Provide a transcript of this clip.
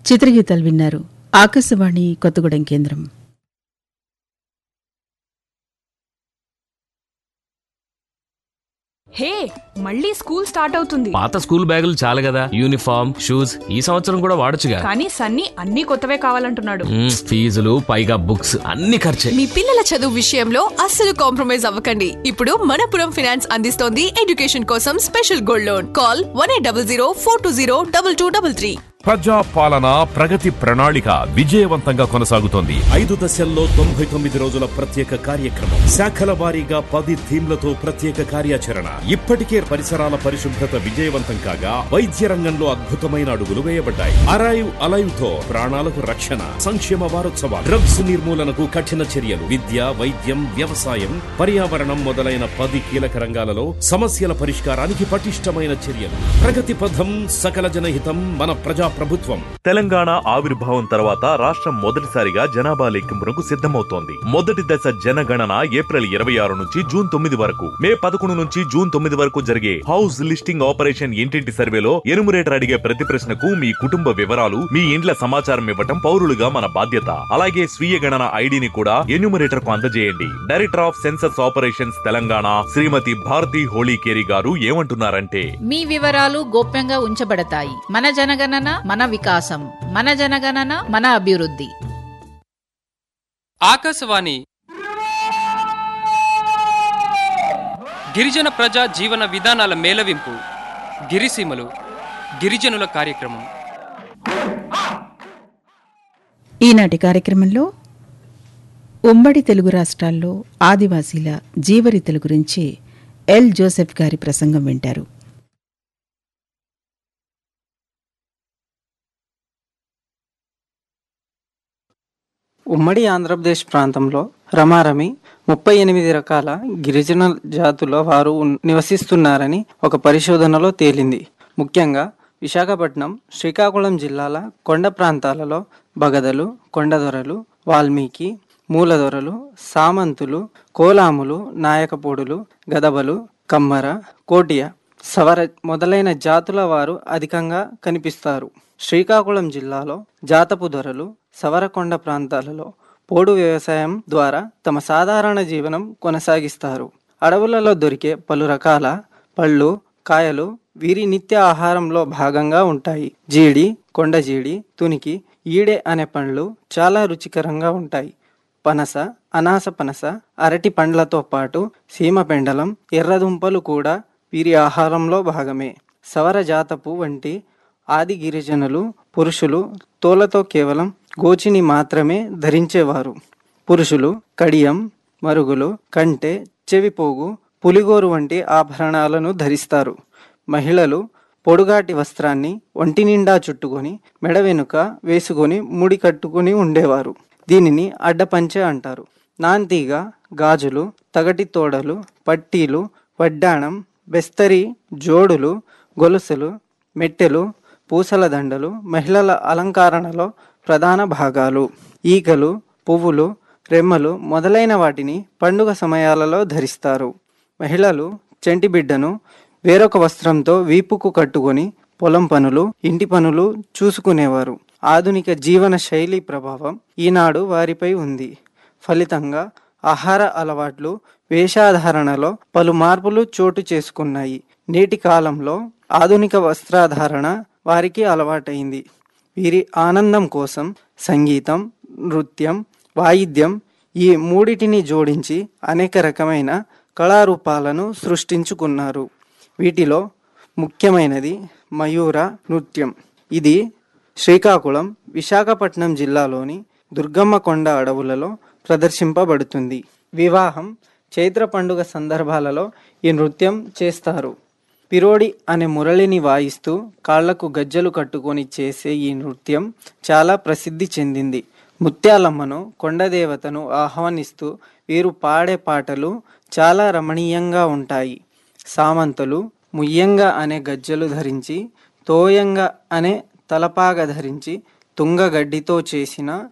చిత్రగీతాలు విన్నారు ఆకాశవాణి కొత్తగూడెం కేంద్రం హే మళ్ళీ స్కూల్ స్టార్ట్ అవుతుంది పాత స్కూల్ బ్యాగులు చాలు కదా యూనిఫామ్ షూస్ ఈ సంవత్సరం కూడా వాడొచ్చుగా కానీ సన్నీ అన్ని కొత్తవే కావాలంటున్నాడు మ్మ్, ఫీజులు పైగా బుక్స్ అన్ని ఖర్చే మీ పిల్లల చదువు విషయంలో అస్సలు కాంప్రమైజ్ అవ్వకండి ఇప్పుడు మనపురం ఫైనాన్స్ అందిస్తోంది ఎడ్యుకేషన్ కోసం special gold loan call one eight double zero four two zero double two double three ప్రజా పాలన ప్రగతి ప్రణాళిక విజయవంతంగా కొనసాగుతోంది ఐదు దశల్లో తొంభై తొమ్మిది రోజుల ప్రత్యేక కార్యక్రమం శాఖల వారీగా పది థీమ్లతో ప్రత్యేక కార్యాచరణ ఇప్పటికే పరిసరాల పరిశుభ్రత విజయవంతం కాగా వైద్య రంగంలో అద్భుతమైన అడుగులు వేయబడ్డాయి అరైవ్ అలైవ్ తో ప్రాణాలకు రక్షణ సంక్షేమ వారోత్సవాలు డ్రగ్స్ నిర్మూలనకు కఠిన చర్యలు విద్య వైద్యం వ్యవసాయం పర్యావరణం మొదలైన పది కీలక రంగాలలో సమస్యల పరిష్కారానికి పటిష్టమైన చర్యలు ప్రగతి పథం సకల జనహితం మన ప్రజా ప్రభుత్వం తెలంగాణ ఆవిర్భావం తర్వాత రాష్ట్రం మొదటిసారిగా జనాభా లెక్కింపునకు సిద్ధమవుతోంది మొదటి దశ జనగణన ఏప్రిల్ ఇరవై ఆరు నుంచి జూన్ తొమ్మిది వరకు మే పదకొండు నుంచి జూన్ తొమ్మిది వరకు జరిగే హౌస్ లిస్టింగ్ ఆపరేషన్ ఇంటింటి సర్వేలో ఎనుమరేటర్ అడిగే ప్రతి ప్రశ్నకు మీ కుటుంబ వివరాలు మీ ఇండ్ల సమాచారం ఇవ్వటం పౌరులుగా మన బాధ్యత అలాగే స్వీయ గణన ఐడిని కూడా ఎన్యూమరేటర్ కు అందజేయండి director of census operations Telangana Shrimati Bharathi Holikeri గారు ఏమంటున్నారంటే మీ వివరాలు గోప్యంగా ఉంచబడతాయి మన జనగణన మన వికాసం మన జనగణన మన అభివృద్ధి ఆకాశవాణి గిరిజన ప్రజా జీవన విధానాల మేళవింపు గిరిసీమలు గిరిజనుల కార్యక్రమం ఈనాటి కార్యక్రమంలో ఉమ్మడి తెలుగు రాష్ట్రాల్లో ఆదివాసీల జీవరీతల గురించి ఎల్ జోసెఫ్ గారి ప్రసంగం వింటారు ఉమ్మడి ఆంధ్రప్రదేశ్ ప్రాంతంలో రమారమి ముప్పై ఎనిమిది రకాల గిరిజన జాతుల వారు ఉన్- నివసిస్తున్నారని ఒక పరిశోధనలో తేలింది ముఖ్యంగా విశాఖపట్నం శ్రీకాకుళం జిల్లాల కొండ ప్రాంతాలలో బగదలు కొండదొరలు వాల్మీకి మూలదొరలు సామంతులు కోలాములు నాయకపోడులు గదబలు కమ్మర కోటియ సవర మొదలైన జాతుల వారు అధికంగా కనిపిస్తారు శ్రీకాకుళం జిల్లాలో జాతపు దొరలు సవరకొండ ప్రాంతాలలో పోడు వ్యవసాయం ద్వారా తమ సాధారణ జీవనం కొనసాగిస్తారు అడవులలో దొరికే పలు రకాల పళ్ళు కాయలు వీరి నిత్య ఆహారంలో భాగంగా ఉంటాయి జీడి కొండ జీడి తునికి ఈడే అనే పండ్లు చాలా రుచికరంగా ఉంటాయి పనస అనాస పనస అరటి పండ్లతో పాటు సీమ పెండలం ఎర్రదుంపలు కూడా వీరి ఆహారంలో భాగమే సవర జాతపు వంటి ఆది గిరిజనులు పురుషులు తోలతో కేవలం గోచిని మాత్రమే ధరించేవారు పురుషులు కడియం మరుగులు కంటె చెవిపోగు పులిగోరు వంటి ఆభరణాలను ధరిస్తారు మహిళలు పొడుగాటి వస్త్రాన్ని ఒంటి నిండా చుట్టుకొని మెడ వెనుక వేసుకొని ముడి కట్టుకొని ఉండేవారు దీనిని అడ్డపంచె అంటారు నాంతీగ గాజులు తగటి తోడలు పట్టీలు వడ్డాణం బెస్తరి జోడులు గొలుసులు మెట్టెలు పూసల దండలు మహిళల అలంకరణలో ప్రధాన భాగాలు ఈకలు పువ్వులు రెమ్మలు మొదలైన వాటిని పండుగ సమయాలలో ధరిస్తారు మహిళలు చెంటి బిడ్డను వేరొక వస్త్రంతో వీపుకు కట్టుకొని పొలం పనులు ఇంటి పనులు చూసుకునేవారు ఆధునిక జీవన శైలి ప్రభావం ఈనాడు వారిపై ఉంది ఫలితంగా ఆహార అలవాట్లు వేషాధారణలో పలు మార్పులు చోటు చేసుకున్నాయి నేటి కాలంలో ఆధునిక వస్త్రాధారణ వారికి అలవాటైంది వీరి ఆనందం కోసం సంగీతం నృత్యం వాయిద్యం ఈ మూడిటిని జోడించి అనేక రకమైన కళారూపాలను సృష్టించుకున్నారు వీటిలో ముఖ్యమైనది మయూర నృత్యం ఇది శ్రీకాకుళం విశాఖపట్నం జిల్లాలోని దుర్గమ్మ కొండ అడవులలో ప్రదర్శింపబడుతుంది వివాహం చైత్ర పండుగ సందర్భాలలో ఈ నృత్యం చేస్తారు పిరోడి అనే మురళిని వాయిస్తూ కాళ్లకు గజ్జలు కట్టుకొని చేసే ఈ నృత్యం చాలా ప్రసిద్ధి చెందింది ముత్యాలమ్మను కొండదేవతను ఆహ్వానిస్తూ వీరు పాడే పాటలు చాలా రమణీయంగా ఉంటాయి సామంతులు ముయ్యంగా అనే గజ్జలు ధరించి తోయంగా అనే తలపాగ ధరించి తుంగగడ్డితో చేసిన